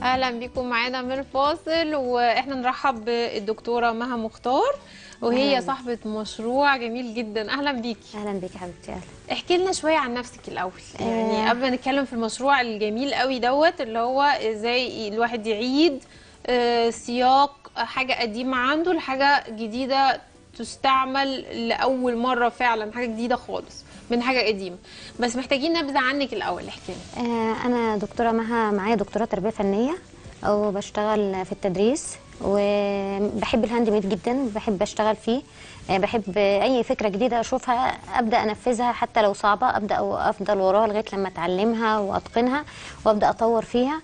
اهلا بيكم معانا من الفاصل واحنا نرحب بالدكتوره مها مختار وهي أهلاً. صاحبه مشروع جميل جدا اهلا بيكي اهلا بيك يا حبيبتي اهلا احكي لنا شويه عن نفسك الاول يعني آه. قبل ما نتكلم في المشروع الجميل قوي دوت اللي هو ازاي الواحد يعيد آه، سياق حاجه قديمه عنده لحاجه جديده تستعمل لاول مره فعلا حاجه جديده خالص من حاجه قديمه بس محتاجين نبذه عنك الاول احكي لنا آه انا دكتوره مها معايا دكتوراه تربيه فنيه او بشتغل في التدريس وبحب الهاند ميد جدا بحب اشتغل فيه آه بحب اي فكره جديده اشوفها ابدا انفذها حتى لو صعبه ابدا أو افضل وراها لغايه لما اتعلمها واتقنها وابدا اطور فيها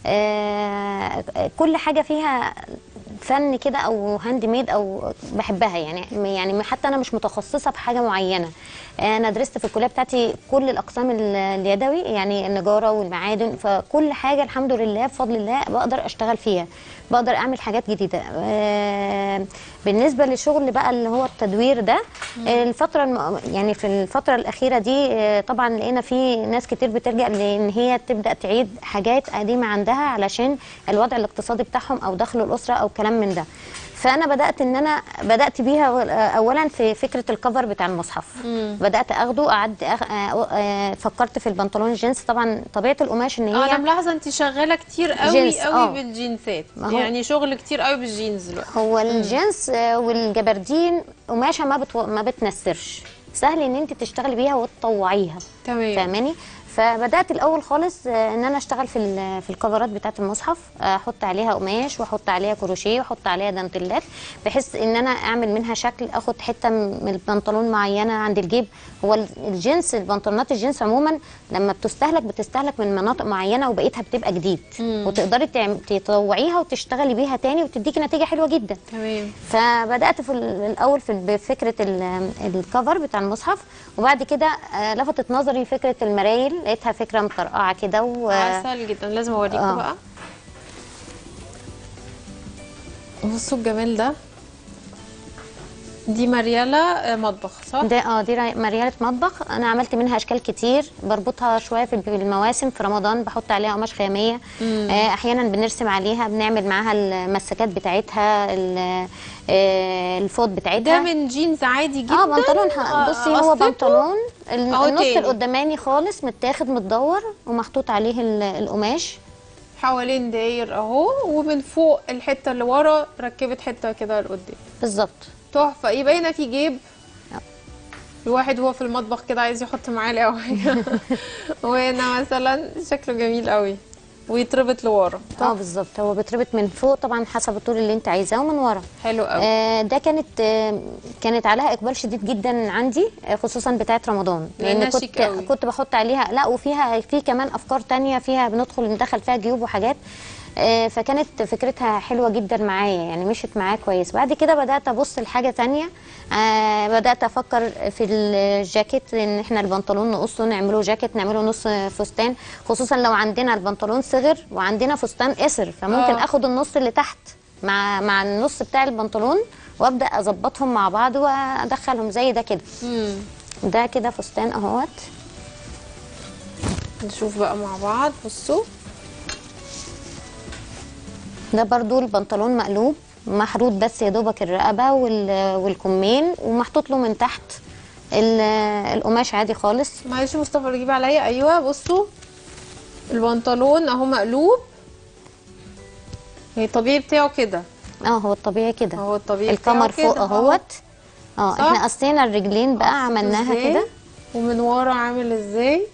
آه كل حاجه فيها فن كده او هاند ميد او بحبها يعني يعني حتى انا مش متخصصه في حاجه معينه انا درست في الكليه بتاعتي كل الاقسام ال- اليدوي يعني النجاره والمعادن فكل حاجه الحمد لله بفضل الله بقدر اشتغل فيها بقدر اعمل حاجات جديده آه، بالنسبه للشغل بقى اللي هو التدوير ده آه، الفتره الم... يعني في الفتره الاخيره دي آه، طبعا لقينا في ناس كتير بتلجا لان هي تبدا تعيد حاجات قديمه عندها علشان الوضع الاقتصادي بتاعهم او دخل الاسره او كلام من ده فانا بدات ان انا بدات بيها أول- اولا في فكره الكفر بتاع المصحف بدات اخده قعدت أخ... آه، آه، فكرت في البنطلون الجينز طبعا طبيعه القماش ان اه انا هي ملاحظه انت شغاله كتير قوي جينز، قوي آه. بالجينزات ما هو- يعني شغل كتير قوي بالجينز دلوقتي هو الجينز آه، والجبردين قماشه ما بتو... ما بتنسرش سهل ان انت تشتغلي بيها وتطوعيها تمام فاهماني فبدات الاول خالص آه، ان انا اشتغل في ال- في الكفرات بتاعه المصحف آه، احط عليها قماش واحط عليها كروشيه واحط عليها دانتيلات بحيث ان انا اعمل منها شكل اخد حته من البنطلون معينه عند الجيب هو ال- الجنس البنطلونات الجنس عموما لما بتستهلك بتستهلك من مناطق معينه وبقيتها بتبقى جديد وتقدري تعم- تطوعيها وتشتغلي بيها تاني وتديكي نتيجه حلوه جدا تمام فبدات في ال- الاول في بفكره ال- الكفر بتاع المصحف وبعد كده آه، لفتت نظري فكره المرايل لقيتها فكره مطرقعه كده و... عسل جدا لازم اوريكم آه. بقى بصوا الجمال ده دي مريالة آه، مطبخ صح؟ ده اه دي را- مريالة مطبخ انا عملت منها اشكال كتير بربطها شويه في المواسم في رمضان بحط عليها قماش خاميه آه احيانا بنرسم عليها بنعمل معاها المسكات بتاعتها ال- آه الفوط بتاعتها ده من جينز عادي جدا اه بنطلون ح- بصي هو قصته؟ بنطلون ال- أهو النص تاني. القداماني خالص متاخد متدور ومحطوط عليه ال- القماش حوالين داير اهو ومن فوق الحته اللي ورا ركبت حته كده لقدام بالظبط تحفه يبقى هنا في جيب آه. الواحد هو في المطبخ كده عايز يحط معاه او حاجه وهنا مثلا شكله جميل قوي ويتربط لورا اه بالظبط هو بيتربط من فوق طبعا حسب الطول اللي انت عايزاه ومن ورا حلو قوي آه ده كانت آه كانت عليها اقبال شديد جدا عندي آه خصوصا بتاعه رمضان لأنها كنت شيك قوي. كنت بحط عليها لا وفيها في كمان افكار تانية فيها بندخل ندخل فيها جيوب وحاجات آه فكانت فكرتها حلوه جدا معايا يعني مشيت معايا كويس بعد كده بدات ابص لحاجه تانية آه بدات افكر في الجاكيت ان احنا البنطلون نقصه نعمله جاكيت نعمله نص فستان خصوصا لو عندنا البنطلون صغر وعندنا فستان قصر فممكن آه. اخد النص اللي تحت مع مع النص بتاع البنطلون وابدا اظبطهم مع بعض وادخلهم زي ده كده مم. ده كده فستان اهوت نشوف بقى مع بعض بصوا ده برضو البنطلون مقلوب محروط بس يا دوبك الرقبه وال- والكمين ومحطوط له من تحت ال- القماش عادي خالص معلش مصطفى رجيب عليا ايوه بصوا البنطلون اهو مقلوب هي الطبيعي بتاعه كده اه هو الطبيعي كده اهو الطبيعي الكمر بتاعه فوق كده اهوت اه صح؟ احنا قصينا الرجلين بقى عملناها إزاي؟ كده ومن ورا عامل ازاي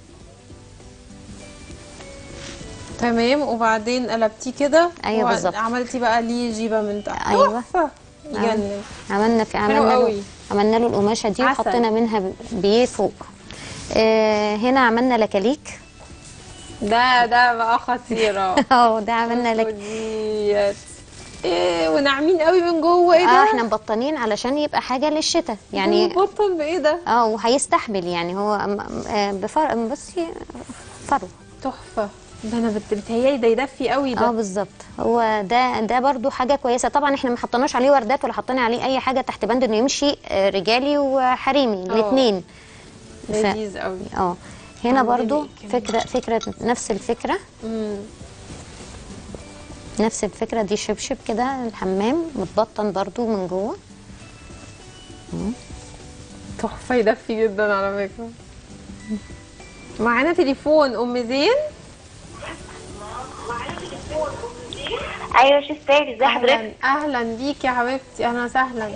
تمام وبعدين قلبتيه كده أيوة وع- بالظبط. عملتي بقى ليه جيبه من تحت أيوة. تحفه يجنن عملنا في حلو عملنا له قوي. عملنا له القماشه دي عسل. وحطينا منها بيه فوق آه هنا عملنا لكاليك ده ده بقى خطيره اه ده عملنا لك ديت ايه وناعمين قوي من جوه ايه ده اه احنا مبطنين علشان يبقى حاجه للشتاء يعني بطل بايه ده اه وهيستحمل يعني هو أم- آه بفرق بصي فرو تحفه ده انا بت- بتهيالي ده يدفي قوي اه ده بالظبط هو ده ده برضو حاجه كويسه طبعا احنا ما حطيناش عليه وردات ولا حطينا عليه اي حاجه تحت بند انه يمشي آه، رجالي وحريمي الاثنين لذيذ قوي اه هنا عاملة برضو لي كمان. فكره فكره نفس الفكره امم نفس الفكره دي شبشب كده الحمام متبطن برضو من جوه تحفه يدفي جدا على فكره معانا تليفون ام زين ايوه شفتك ازي حضرتك اهلا اهلا بيك يا حبيبتي اهلا وسهلا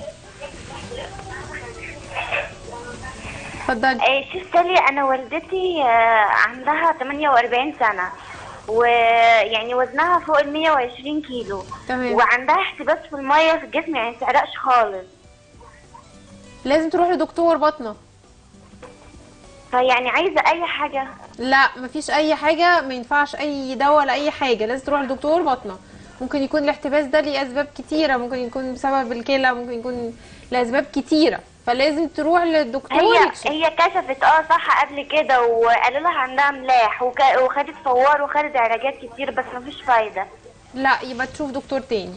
اتفضلي آه، شفت لي انا والدتي آه، عندها 48 سنه ويعني وزنها فوق ال 120 كيلو تمام. وعندها احتباس في الميه في الجسم يعني متعرقش خالص لازم تروح لدكتور بطنه فيعني عايزه اي حاجه لا مفيش اي حاجه ما ينفعش اي دواء ولا اي حاجه لازم تروح لدكتور بطنه ممكن يكون الاحتباس ده ليه اسباب كتيره ممكن يكون بسبب الكلى ممكن يكون لاسباب كتيره فلازم تروح للدكتور هي يكشف هي كشفت اه صح قبل كده وقالوا لها عندها ملاح وك... وخدت فوار وخدت علاجات كتير بس مفيش فايده لا يبقى تشوف دكتور تاني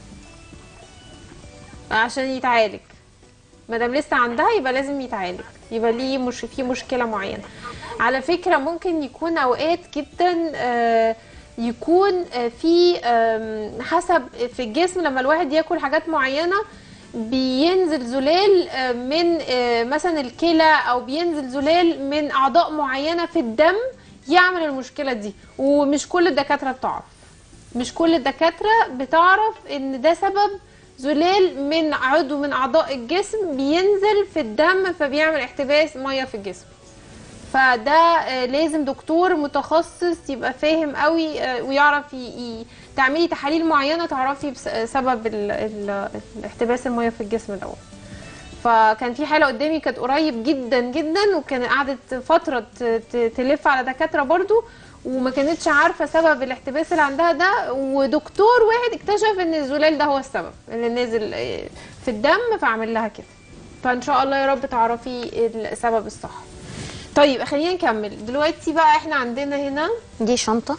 عشان يتعالج ما دام لسه عندها يبقى لازم يتعالج يبقى ليه مش في مشكله معينه على فكره ممكن يكون اوقات جدا آه، يكون آه، في آم، حسب في الجسم لما الواحد ياكل حاجات معينه بينزل زلال آه، من آه، مثلا الكلى او بينزل زلال من اعضاء معينه في الدم يعمل المشكله دي ومش كل الدكاتره بتعرف مش كل الدكاترة بتعرف ان ده سبب زلال من عضو من اعضاء الجسم بينزل في الدم فبيعمل احتباس ميه في الجسم فده آه، لازم دكتور متخصص يبقى فاهم قوي آه، ويعرف ي- ي- تعملي تحاليل معينه تعرفي بس- آه، سبب ال- ال- الاحتباس الميه في الجسم دوت فكان في حاله قدامي كانت قريب جدا جدا وكان قعدت فتره ت- ت- تلف على دكاتره برضو وما كانتش عارفه سبب الاحتباس اللي عندها ده ودكتور واحد اكتشف ان الزلال ده هو السبب اللي نازل آه، في الدم فعمل لها كده فان شاء الله يا رب تعرفي السبب الصح طيب خلينا نكمل دلوقتي بقى احنا عندنا هنا دي شنطه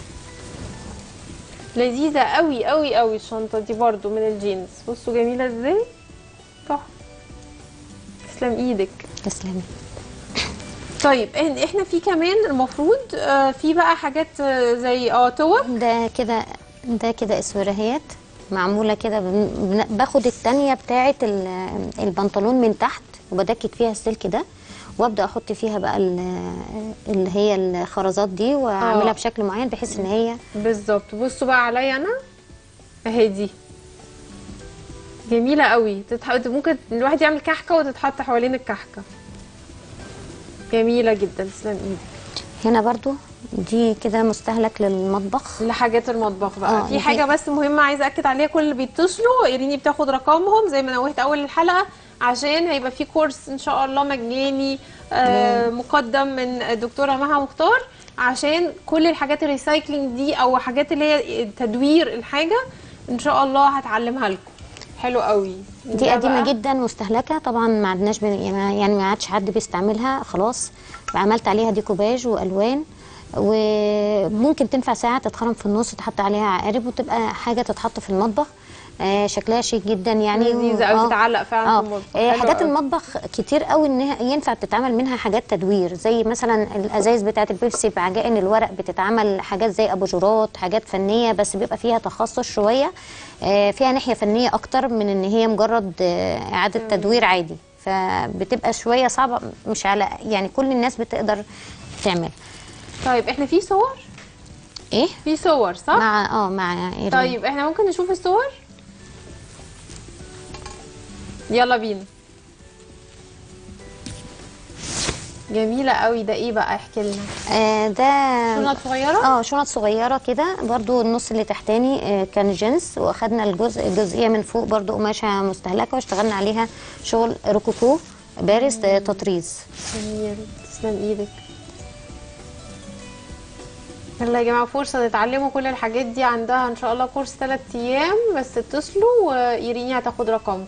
لذيذه قوي قوي قوي الشنطه دي برضو من الجينز بصوا جميله ازاي تحفه تسلم ايدك تسلمي طيب إحنا- احنا في كمان المفروض آه، في بقى حاجات آه، زي اه توم ده كده ده كده اسورهيات معموله كده بن- بن- باخد التانية بتاعه ال- البنطلون من تحت وبدكك فيها السلك ده وابدا احط فيها بقى ال- اللي هي الخرزات دي واعملها آه. بشكل معين بحيث ان هي بالظبط بصوا بقى عليا انا اهي دي جميله قوي تتح... ممكن الواحد يعمل كحكه وتتحط حوالين الكحكه جميله جدا تسلم ايدك هنا برضو دي كده مستهلك للمطبخ لحاجات المطبخ بقى آه، في دي حاجه حاجة. بس مهمه عايزه اكد عليها كل اللي بيتصلوا ايريني بتاخد رقمهم زي ما نوهت اول الحلقه عشان هيبقى في كورس ان شاء الله مجاني آه مقدم من الدكتوره مها مختار عشان كل الحاجات الريسايكلينج دي او حاجات اللي هي تدوير الحاجه ان شاء الله هتعلمها لكم حلو قوي دي ده قديمه بقى- جدا مستهلكه طبعا ما عدناش بن... يعني يعني ما عادش حد بيستعملها خلاص عملت عليها ديكوباج والوان وممكن تنفع ساعه تتخرم في النص تحط عليها عقارب وتبقى حاجه تتحط في المطبخ آه شكلها شيك جدا يعني لذيذة أوي، تتعلق فعلا آه. في المطبخ. آه حلو حاجات أوي. المطبخ كتير قوي انها ينفع تتعمل منها حاجات تدوير زي مثلا الازايز بتاعه البيبسي بعجائن الورق بتتعمل حاجات زي اباجورات حاجات فنيه بس بيبقى فيها تخصص شويه آه فيها ناحيه فنيه اكتر من ان هي مجرد آه اعاده تدوير عادي فبتبقى شويه صعبه مش على يعني كل الناس بتقدر تعمل طيب احنا في صور ايه في صور صح مع اه مع إيرين. طيب احنا ممكن نشوف الصور يلا بينا جميلة قوي ده ايه بقى احكي لنا آه ده شنط صغيرة اه شنط صغيره كده برضو النص اللي تحتاني آه، كان جينز واخدنا الجزء الجزئيه من فوق برضو قماشه مستهلكه واشتغلنا عليها شغل روكوكو بارز آه، تطريز جميل تسلم ايدك يلا يا جماعة فرصة تتعلموا كل الحاجات دي عندها ان شاء الله كورس 3 ايام بس اتصلوا وايريني هتاخد رقمكم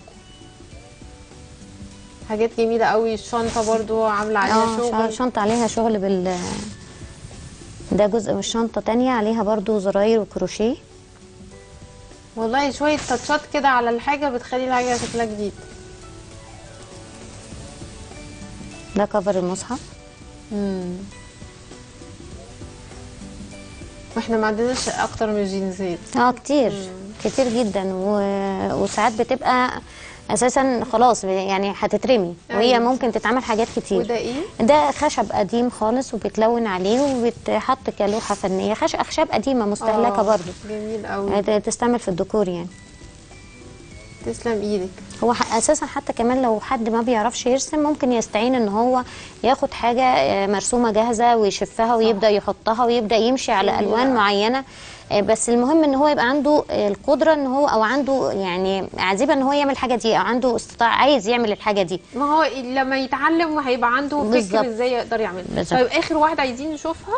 حاجات جميلة قوي الشنطة برضو عاملة عليها اه شغل شنطه عليها شغل بال ده جزء من الشنطه تانية عليها برضو زراير وكروشيه والله شوية تاتشات كده على الحاجة بتخلي الحاجة شكلها جديد ده كفر المصحف واحنا ما عندناش اكتر من جينزات اه كتير كتير جدا و... وساعات بتبقى اساسا خلاص يعني هتترمي وهي أيوة. ممكن تتعمل حاجات كتير وده ايه ده خشب قديم خالص وبتلون عليه وبتحط كلوحه فنيه خش اخشاب قديمه مستهلكه آه، برضه جميل قوي تستعمل في الديكور يعني تسلم ايدك هو ح- اساسا حتى كمان لو حد ما بيعرفش يرسم ممكن يستعين ان هو ياخد حاجه آه، مرسومه جاهزه ويشفها ويبدا يحطها ويبدا يمشي على جميل الوان أوي. معينه آه، بس المهم ان هو يبقى عنده آه، القدره ان هو او عنده يعني عزيمه ان هو يعمل الحاجه دي او عنده استطاع عايز يعمل الحاجه دي ما هو لما يتعلم هيبقى عنده بالظبط. فكر ازاي يقدر يعمل بالظبط. طيب اخر واحده عايزين نشوفها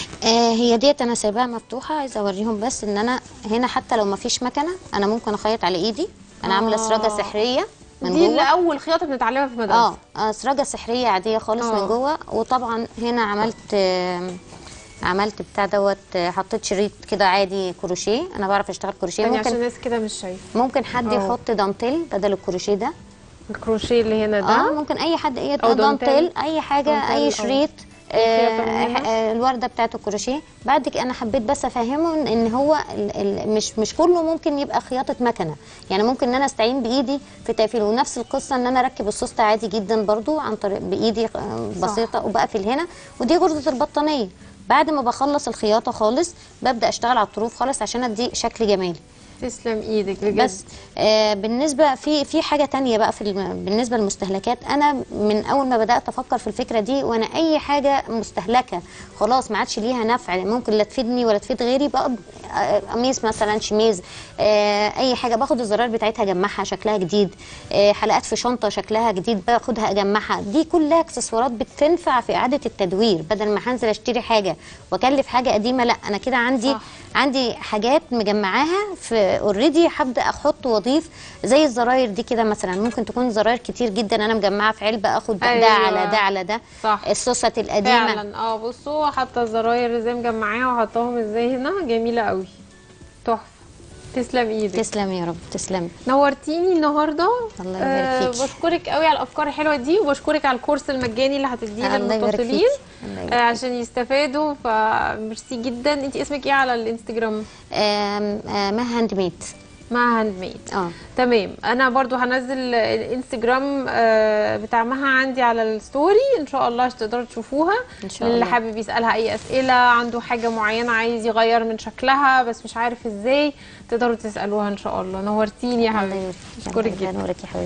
آه هي ديت انا سايباها مفتوحه عايزه اوريهم بس ان انا هنا حتى لو ما فيش مكنه انا ممكن اخيط على ايدي انا عامله آه. سراجه سحريه من دي جوه اللي اول خياطه بنتعلمها في المدرسه اه آه، سراجه سحريه عاديه خالص آه. من جوه وطبعا هنا عملت آه، عملت بتاع دوت آه، حطيت شريط كده عادي كروشيه انا بعرف اشتغل كروشيه يعني عشان ممكن الناس كده مش شايفه ممكن حد آه. يحط دانتيل بدل الكروشيه ده الكروشيه اللي هنا ده اه ممكن اي حد اي أو دانتيل. دانتيل اي حاجه دانتيل اي أو شريط خياطة آه منها. آه الورده بتاعت الكروشيه بعد كده انا حبيت بس افهمه ان- ان هو ال ال مش مش كله ممكن يبقى خياطه مكنه يعني ممكن ان انا استعين بايدي في تقفيل ونفس القصه ان انا اركب السوسته عادي جدا برضو عن طريق بايدي آه، صح. بسيطه وبقفل هنا ودي غرزه البطانيه بعد ما بخلص الخياطه خالص ببدا اشتغل على الطروف خالص عشان ادي شكل جمالي تسلم ايدك بجد بس آه بالنسبه في في حاجه تانية بقى في الم- بالنسبه للمستهلكات انا من اول ما بدات افكر في الفكره دي وانا اي حاجه مستهلكه خلاص ما عادش ليها نفع ممكن لا تفيدني ولا تفيد غيري بقى آه، قميص مثلا شميز آه اي حاجه باخد الزراير بتاعتها اجمعها شكلها جديد آه حلقات في شنطه شكلها جديد باخدها اجمعها دي كلها اكسسوارات بتنفع في اعاده التدوير بدل ما هنزل اشتري حاجه واكلف حاجه قديمه لا انا كده عندي صح. عندي حاجات مجمعاها في اوريدي هبدا احط واضيف زي الزراير دي كده مثلا ممكن تكون زراير كتير جدا انا مجمعها في علبه اخد ده أيوة. على ده على ده صح. السوست القديمه فعلا اه بصوا حاطه الزراير ازاي مجمعاها وحطاهم ازاي هنا جميله قوي تحفه تسلم ايدك تسلم يا رب تسلم نورتيني النهارده الله يبارك فيكي. بشكرك قوي على الافكار الحلوه دي وبشكرك على الكورس المجاني اللي هتديه الله يبارك للمتصلين فيكي. الله يبارك آه عشان يستفادوا فميرسي جدا انت اسمك ايه على الانستجرام آم، آه، ما هاند ميد مها هاند ميد اه تمام انا برضو هنزل الانستجرام آه، بتاع مها عندي على الستوري ان شاء الله عشان تقدروا تشوفوها إن شاء اللي الله. حابب يسالها اي اسئله عنده حاجه معينه عايز يغير من شكلها بس مش عارف ازاي تقدروا تسالوها ان شاء الله نورتيني يا الله حبيبتي يبارك اشكرك الله جدا ينورك يا حبيبتي